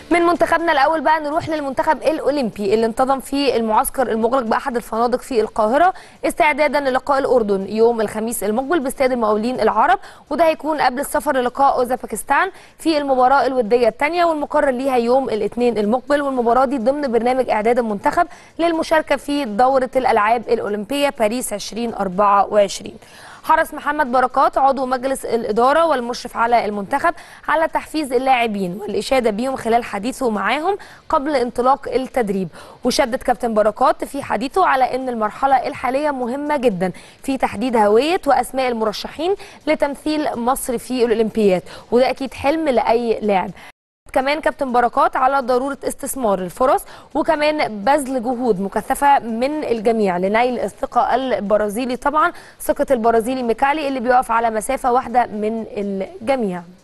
من منتخبنا الاول بقى نروح للمنتخب الاولمبي اللي انتظم في المعسكر المغلق باحد الفنادق في القاهره استعدادا للقاء الاردن يوم الخميس المقبل باستاد المقاولين العرب وده هيكون قبل السفر للقاء اوزبكستان في المباراه الوديه الثانيه والمقرر ليها يوم الاثنين المقبل والمباراه دي ضمن برنامج اعداد المنتخب للمشاركه في دوره الالعاب الاولمبيه باريس 2024 حرص محمد بركات عضو مجلس الإدارة والمشرف على المنتخب على تحفيز اللاعبين والإشادة بيهم خلال حديثه معاهم قبل انطلاق التدريب وشدد كابتن بركات في حديثه على أن المرحلة الحالية مهمة جدا في تحديد هوية وأسماء المرشحين لتمثيل مصر في الأولمبياد وده أكيد حلم لأي لاعب كمان كابتن بركات على ضروره استثمار الفرص وكمان بذل جهود مكثفه من الجميع لنيل الثقه البرازيلي طبعا ثقه البرازيلي ميكالي اللي بيقف على مسافه واحده من الجميع